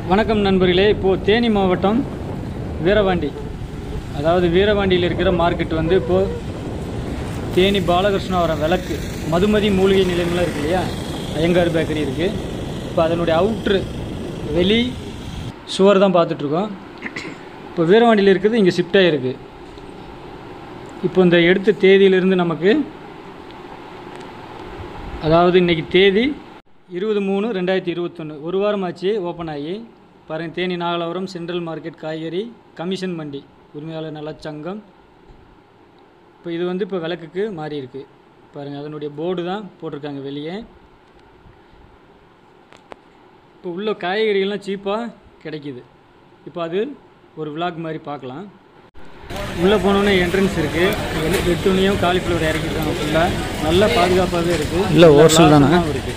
வணக்கம் நண்பர்களே இப்போது தேனி மாவட்டம் வீரவாண்டி அதாவது வீரவாண்டியில் இருக்கிற மார்க்கெட் வந்து இப்போது தேனி பாலகிருஷ்ணாவரம் விளக்கு மதுமதி மூலிகை நிலையம்லாம் இருக்கு இல்லையா ஐயங்கார் பேக்கரி இருக்குது இப்போ அதனுடைய அவுட்ரு வெளி சுவர் தான் பார்த்துட்ருக்கோம் இப்போ வீரவாண்டியில் இருக்கிறது இங்கே ஷிஃப்ட் ஆகிருக்கு இப்போ இந்த எடுத்த தேதியிலிருந்து நமக்கு அதாவது இன்னைக்கு தேதி இருபது மூணு ரெண்டாயிரத்தி இருபத்தொன்று ஒரு வாரம் ஆச்சு ஓப்பன் ஆகி பாருங்கள் தேனி நாகலாபுரம் சென்ட்ரல் மார்க்கெட் காய்கறி கமிஷன் மண்டி உரிமையாளர் நலச்சங்கம் இப்போ இது வந்து இப்போ விளக்குக்கு மாறி இருக்கு பாருங்கள் அதனுடைய போர்டு தான் போட்டிருக்காங்க வெளியே இப்போ உள்ள காய்கறிகள்லாம் சீப்பாக கிடைக்கிது இப்போ அது ஒரு விளாக் மாதிரி பார்க்கலாம் உள்ளே போனோன்னே என்ட்ரன்ஸ் இருக்குது வெட்டுணியும் காலிஃப்ளவர் இறக்கிருக்காங்க ஃபுல்லாக நல்ல பாதுகாப்பாகவே இருக்குது இல்ல, wholesale தானா? இருக்குது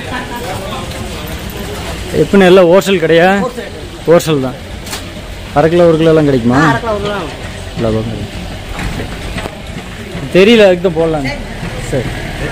எப்படின்னு எல்லாம் ஹோல்சேல் கிடையா ஹோல்சேல் தான் அரை கிலோ ஒரு கிலோ எல்லாம் கிடைக்குமா இல்லை தெரியல அதுக்கு தான் போடலாம் சரி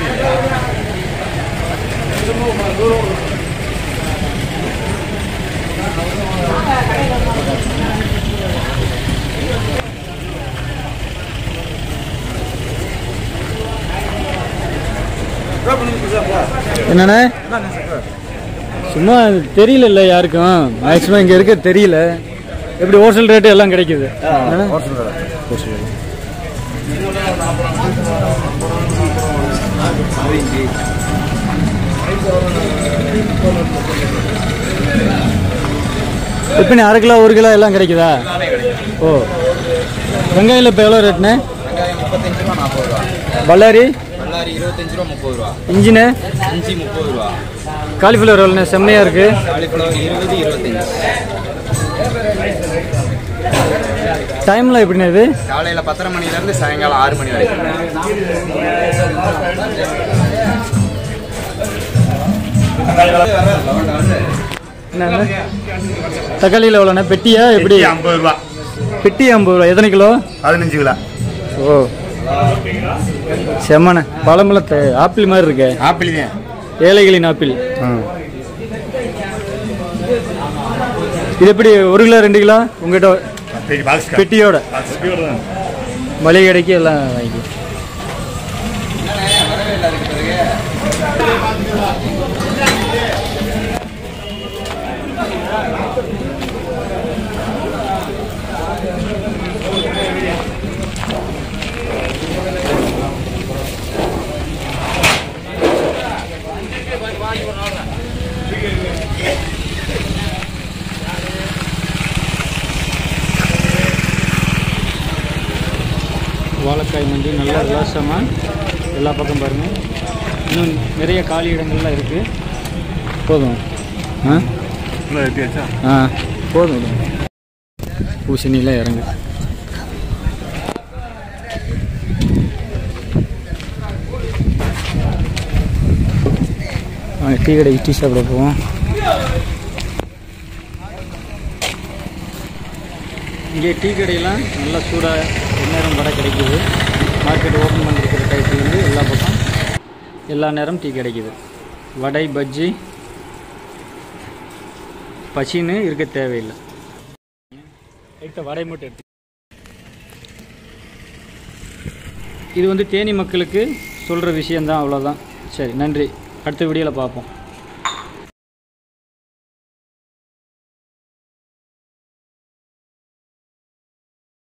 என்னண்ணே சும்மா தெரியல யாருக்கும் மேக்ஸிமம் இங்கே இருக்க தெரியல எப்படி ஹோல்சேல் ரேட்டு எல்லாம் கிடைக்குது என்னண்ணே? எப்படி அரை கிலோ ஒரு கிலோ எல்லாம் கிடைக்குதா ஓ வெங்காயம் இப்போ எவ்வளோ ரேட்ண்ணே வெங்காயம் முப்பத்தஞ்சு ரூபா நாற்பது ரூபா பல்லாரி பல்லாரி இருபத்தஞ்சு ரூபா முப்பது ரூபா இன்ஜினு இஞ்சி முப்பது ரூபா காலிஃப்ளவர் எவ்வளோண்ணே செம்மையாக இருக்குது காலிஃப்ளவர் இருபது இருபத்தஞ்சு டைம்லாம் எப்படிண்ணே இது காலையில் பத்தரை மணிலேருந்து சாயங்காலம் ஆறு மணி வரைக்கும் என்னண்ணே தக்காளியில் எவ்வளோண்ணே பெட்டியா எப்படி ஐம்பது ரூபா பெட்டி ஐம்பது ரூபா எத்தனை கிலோ பதினஞ்சு கிலோ ஓ செம்மண்ணே பழமெல்லாம் தே- ஆப்பிள் மாதிரி இருக்கே ஆப்பிள் தான் ஏழைகளின் ஆப்பிள் இது எப்படி ஒரு கிலோ ரெண்டு கிலோ உங்ககிட்ட பெரிய பாக்ஸ் பெட்டியோட தான் மளிகை கடைக்கு எல்லாம் வாங்கிக்கலாம் வாழைக்காய் மண்டி நல்லா விலாசமாக எல்லா பக்கம் பாருங்கள் இன்னும் நிறைய காலி இடங்கள்லாம் இருக்குது போதும் ஆ எட்டியாச்சா ஆ போதும் விடுங்க. பூசணிலாம் இறங்கு வாங்க டீ கடைக்கு டீ சாப்பிட போவோம் இங்கே டீ கடையெல்லாம் நல்லா சூடாக நேரம் வடை கிடைக்குது மார்க்கெட் ஓப்பன் பண்ணிருக்கிற டயத்துலேருந்து எல்லா பக்கம் எல்லா நேரம் டீ கிடைக்குது வடை பஜ்ஜி பசின்னு இருக்க தேவையில்லை எடுத்த வடை மட்டும் எடுத்து இது வந்து தேனி மக்களுக்கு சொல்கிற விஷயந்தான் அவ்வளோதான் சரி நன்றி அடுத்த வீடியோவில் பார்ப்போம்